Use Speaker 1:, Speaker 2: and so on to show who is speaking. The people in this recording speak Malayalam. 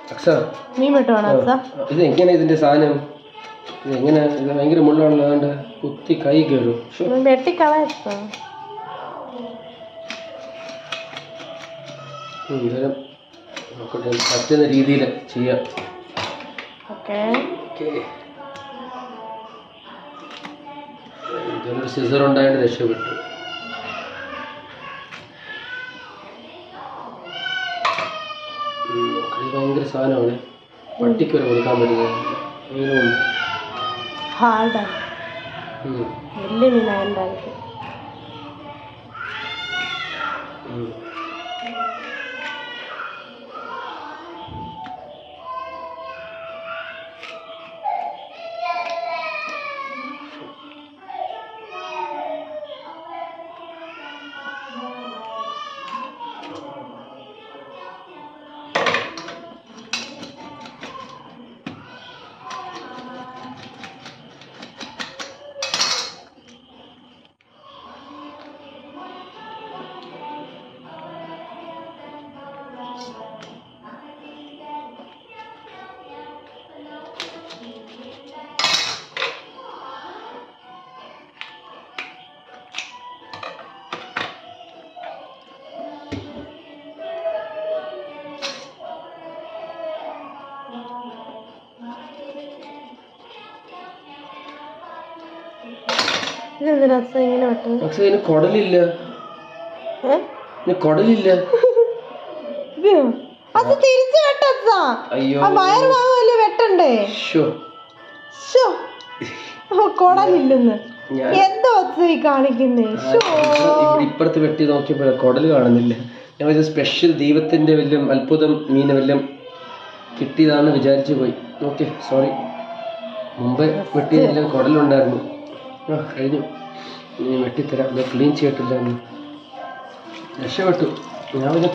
Speaker 1: അക്സ
Speaker 2: മീൻ വെട്ടുവാണോ അച്ഛ
Speaker 1: ഇത് എങ്ങനെ ഇതിന്റെ സാധനം ഇത് എങ്ങനെ ഇത് ഭയങ്കര മുള്ളാണല്ലോ അതുകൊണ്ട് കുത്തി കൈ കയറും ശ്ശോ.
Speaker 2: വെട്ടിക്കളയച്ച
Speaker 1: ഉം, ഇതുവരെ നോക്കട്ടെ പറ്റുന്ന രീതിയിൽ ചെയ്യാം
Speaker 2: ഓക്കെ
Speaker 1: ഓക്കെ ഇതൊരു സിസർ ഉണ്ടായിട്ട് രക്ഷപ്പെട്ടു ഉം, ഇത് ഭയങ്കര സാധനമാണ് പട്ടിക്ക് വരെ കൊടുക്കാൻ പറ്റുന്നത് അങ്ങനെ ഉണ്ട്.
Speaker 2: ഹാർഡാണ്
Speaker 1: ഉം,
Speaker 2: വലിയ മീനായതുകൊണ്ടായിരിക്കും
Speaker 1: ഉം.
Speaker 2: ഇതെന്തിനാ അച്ഛ ഇങ്ങനെ വെട്ടുന്നത്
Speaker 1: പക്ഷെ ഇതിന് കുടലില്ല
Speaker 2: ഏ?
Speaker 1: ഇതിന് കുടലില്ല
Speaker 2: ഇത് അത് തിരിച്ചു വെട്ടച്ച
Speaker 1: അയ്യോ
Speaker 2: ആ വയറ് ഭാഗമല്ലേ വെട്ടണ്ടേ
Speaker 1: ഷോ
Speaker 2: ശോ കൊടലില്ലെന്ന്
Speaker 1: ഞാൻ
Speaker 2: എന്തോ അച്ഛ ഈ കാണിക്കുന്നേ ശോ
Speaker 1: ഇവിടെ ഇപ്പുറത്ത് വെട്ടി നോക്കിയപ്പോൾ കുടൽ കാണുന്നില്ല ഞാൻ ഇത് സ്പെഷ്യൽ ദൈവത്തിന്റെ വല്ലതും അത്ഭുതം മീന് വല്ലതും കിട്ടിയതാണെന്ന് വിചാരിച്ചു പോയി ഓക്കെ സോറി മുമ്പ് വെട്ടിയതെല്ലാം കുടലുണ്ടായിരുന്നു ആ കഴിഞ്ഞു ഇനി വെട്ടിത്തരാം ക്ലീൻ ചെയ്തിട്ടില്ലായിരുന്നു രക്ഷപ്പെട്ടു ഞാൻ പിന്നെ